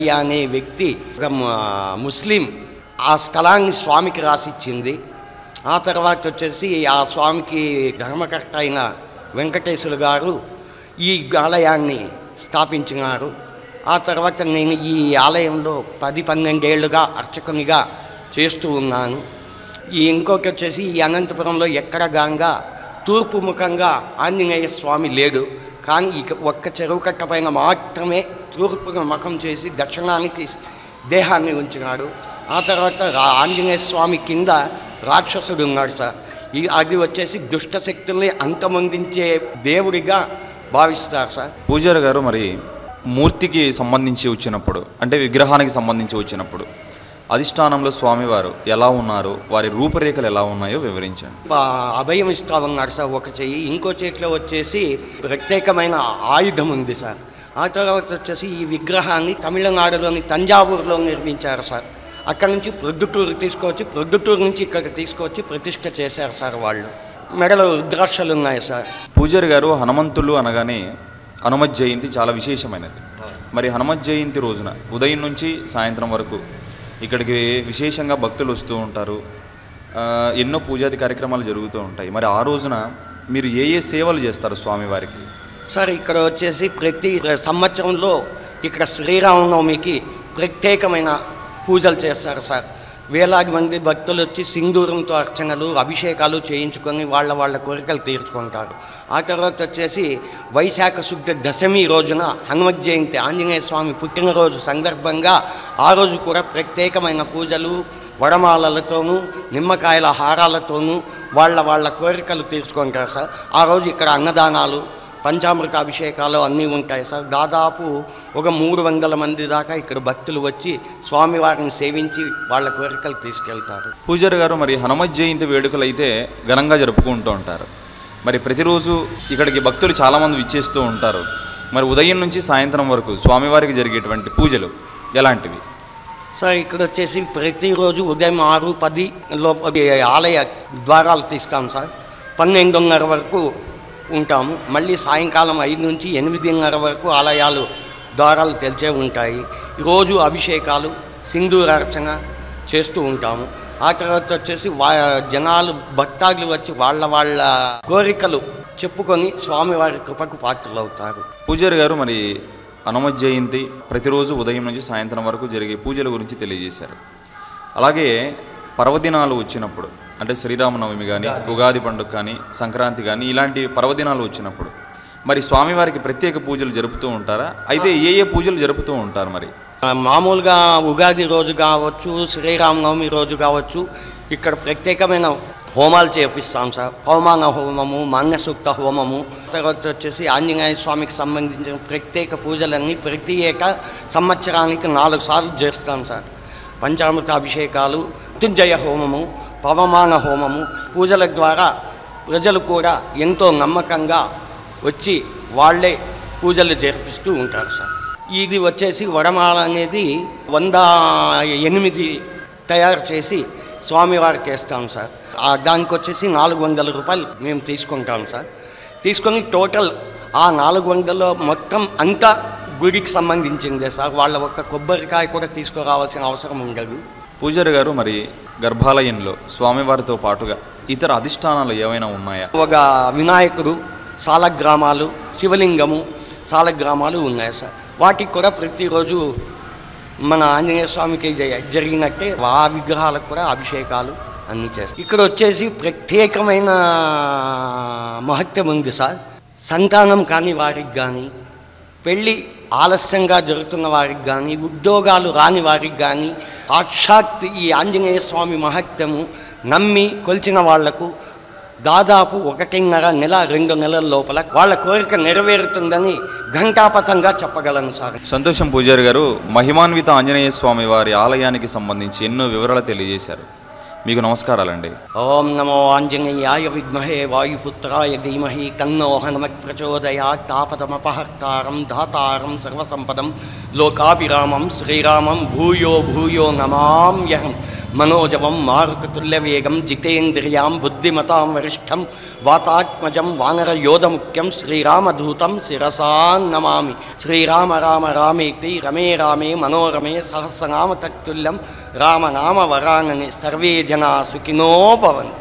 అనే వ్యక్తి ఒక మ- ముస్లిం ఆ స్థలాన్ని స్వామికి రాసిచ్చింది ఆ తర్వాత వచ్చేసి ఆ స్వామికి ధర్మకర్త అయిన వెంకటేశ్వర గారు ఈ ఆలయాన్ని స్థాపించినారు ఆ తర్వాత నేను ఈ ఆలయంలో పది పన్నెండేళ్లుగా అర్చకునిగా చేస్తూ ఉన్నాను ఈ ఇంకొకటి వచ్చేసి ఈ అనంతపురంలో ఎక్కడ గాంగా తూర్పు ముఖంగా ఆంజనేయ స్వామి లేడు కానీ ఇక ఒక్క చెరువు కట్ట పైన మాత్రమే తూర్పుగా ముఖం చేసి దక్షిణానికి దేహాన్ని ఉంచినాడు ఆ తర్వాత రా- ఆంజనేయ స్వామి కింద రాక్షసుడు ఉన్నాడు సార్ ఈ అది వచ్చేసి దుష్ట శక్తుల్ని అంతమొందించే దేవుడిగా భావిస్తారు సార్ పూజారి గారు మరి మూర్తికి సంబంధించి వచ్చినప్పుడు అంటే విగ్రహానికి సంబంధించి వచ్చినప్పుడు అధిష్టానంలో స్వామివారు ఎలా ఉన్నారు వారి రూపురేఖలు ఎలా ఉన్నాయో వివరించండి ప- అభయం ఇస్తా ఉన్నాడు సార్ ఒక చెయ్యి ఇంకో చేతిలో వచ్చేసి ప్రత్యేకమైన ఆయుధం ఉంది సార్ ఆ తర్వాత వచ్చేసి ఈ విగ్రహాన్ని తమిళనాడులోని తంజావూరులో నిర్మించారు సార్ అక్కడ నుంచి ప్రొద్దుటూరు తీసుకొచ్చి ప్రొద్దుటూరు నుంచి ఇక్కడికి తీసుకొచ్చి ప్రతిష్ట చేశారు సార్ వాళ్ళు మెడలో రుద్రాక్షలు ఉన్నాయి సార్ పూజారి గారు హనుమంతులు అనగానే హనుమత్ జయంతి చాలా విశేషమైనది మరి హనుమత్ జయంతి రోజున ఉదయం నుంచి సాయంత్రం వరకు ఇక్కడికి విశేషంగా భక్తులు వస్తూ ఉంటారు ఆ, ఎన్నో పూజాది కార్యక్రమాలు జరుగుతూ ఉంటాయి మరి ఆ రోజున మీరు ఏ ఏ సేవలు చేస్తారు స్వామివారికి సార్ ఇక్కడ వచ్చేసి ప్రతి సంవత్సరంలో ఇక్కడ శ్రీరామనవమికి ప్రత్యేకమైన పూజలు చేస్తారు సార్ వేలాది మంది భక్తులు వచ్చి సింధూరంతో అర్చనలు అభిషేకాలు చేయించుకొని వాళ్ళ వాళ్ళ కోరికలు తీర్చుకుంటారు ఆ తర్వాత వచ్చేసి వైశాఖ శుద్ధ దశమి రోజున హనుమత్ జయంతి ఆంజనేయ స్వామి పుట్టినరోజు సందర్భంగా ఆ రోజు కూడా ప్రత్యేకమైన పూజలు వడమాలలతోనూ నిమ్మకాయల హారాలతోనూ వాళ్ళ వాళ్ళ కోరికలు తీర్చుకుంటారు సార్ ఆ రోజు ఇక్కడ అన్నదానాలు పంచామృత అభిషేకాలు అన్నీ ఉంటాయి సార్ దాదాపు ఒక మూడు వందల మంది దాకా ఇక్కడ భక్తులు వచ్చి స్వామివారిని సేవించి వాళ్ళ కోరికలు తీసుకెళ్తారు పూజారి గారు మరి హనుమత్ జయంతి వేడుకలు అయితే ఘనంగా జరుపుకుంటూ ఉంటారు మరి ప్రతిరోజు ఇక్కడికి భక్తులు చాలామంది విచ్చేస్తూ ఉంటారు మరి ఉదయం నుంచి సాయంత్రం వరకు స్వామివారికి జరిగేటువంటి పూజలు ఎలాంటివి సార్ ఇక్కడ వచ్చేసి ప్రతిరోజు ఉదయం ఆరు పది లోప ఆలయ ద్వారాలు తీస్తాం సార్ పన్నెండున్నర వరకు ఉంటాము మళ్ళీ సాయంకాలం ఐదు నుంచి ఎనిమిదిన్నర వరకు ఆలయాలు ద్వారాలు తెరిచే ఉంటాయి రోజు అభిషేకాలు సింధూరార్చన చేస్తూ ఉంటాము ఆ తర్వాత వచ్చేసి వా జనాలు భక్తాదులు వచ్చి వాళ్ళ వాళ్ళ కోరికలు చెప్పుకొని స్వామివారి కృపకు పాత్రలవుతారు పూజారి గారు మరి హనుమత్ జయంతి ప్రతిరోజు ఉదయం నుంచి సాయంత్రం వరకు జరిగే పూజల గురించి తెలియజేశారు అలాగే పర్వదినాలు వచ్చినప్పుడు అంటే శ్రీరామనవమి కానీ ఉగాది పండుగ కానీ సంక్రాంతి కానీ ఇలాంటి పర్వదినాలు వచ్చినప్పుడు మరి స్వామివారికి ప్రత్యేక పూజలు జరుపుతూ ఉంటారా అయితే ఏ ఏ పూజలు జరుపుతూ ఉంటారు మరి ఆ, మామూలుగా ఉగాది రోజు కావచ్చు శ్రీరామనవమి రోజు కావచ్చు ఇక్కడ ప్రత్యేకమైన హోమాలు చేపిస్తాం సార్ పవమాన హోమము మాన్యసూక్త హోమము తర్వాత వచ్చేసి ఆంజనేయ స్వామికి సంబంధించిన ప్రత్యేక పూజలన్నీ ప్రత్యేక సంవత్సరానికి నాలుగు సార్లు చేస్తాం సార్ పంచామృత అభిషేకాలు మృత్యుంజయ హోమము పవమాన హోమము పూజల ద్వారా ప్రజలు కూడా ఎంతో నమ్మకంగా వచ్చి వాళ్ళే పూజలు జరిపిస్తూ ఉంటారు సార్ ఇది వచ్చేసి వడమాల అనేది వంద ఎనిమిది తయారు చేసి స్వామివారికి వేస్తాం సార్ ఆ దానికి వచ్చేసి నాలుగు వందల రూపాయలు మేము తీసుకుంటాం సార్ తీసుకొని టోటల్ ఆ నాలుగు వందల మొత్తం అంతా గుడికి సంబంధించిందే సార్ వాళ్ళ ఒక్క కొబ్బరికాయ కూడా తీసుకురావాల్సిన అవసరం ఉండదు పూజారి గారు మరి గర్భాలయంలో స్వామివారితో పాటుగా ఇతర అధిష్టానాలు ఏవైనా ఉన్నాయా ఒక వినాయకుడు సాలగ్రామాలు శివలింగము సాలగ్రామాలు ఉన్నాయి సార్ వాటికి కూడా ప్రతిరోజు మన ఆంజనేయ స్వామికి జ- జరిగినట్టే ఆ విగ్రహాలకు కూడా అభిషేకాలు అన్నీ చేస్తాం ఇక్కడ వచ్చేసి ప్రత్యేకమైన మహత్యం ఉంది సార్ సంతానం కాని వారికి కానీ పెళ్ళి ఆలస్యంగా జరుగుతున్న వారికి కానీ ఉద్యోగాలు రాని వారికి కానీ సాక్షాత్ ఈ ఆంజనేయ స్వామి మహత్యము నమ్మి కొలిచిన వాళ్లకు దాదాపు ఒకటిన్నర నెల రెండు నెలల లోపల వాళ్ళ కోరిక నెరవేరుతుందని ఘంటాపథంగా చెప్పగలను సార్ సంతోషం పూజారి గారు మహిమాన్విత ఆంజనేయ స్వామి వారి ఆలయానికి సంబంధించి ఎన్నో వివరాలు తెలియజేశారు మీకు నమస్కారాలండి ఓం నమో ఆంజనేయాయ విద్మహే వాయుపుత్రాయ ధీమహి తన్నో హనుమత్ ప్రచోదయాత్ తాపదమపహర్తారం ధాతారం సర్వసంపదం లోకాభిరామం శ్రీరామం భూయో భూయో నమామ్యహం మనోజవం మారుతతుల్యవేగం జితేంద్రియాం బుద్ధిమతాం వరిష్టం వాతాత్మజం వానరయోధముఖ్యం శ్రీరామదూతం శిరసా నమామి శ్రీరామ రామ రామేతి రమే రామే మనోరమే సహస్రనామ తత్తుల్యం రామనామ వరాంగని సర్వే జనా సుఖినో భవంతు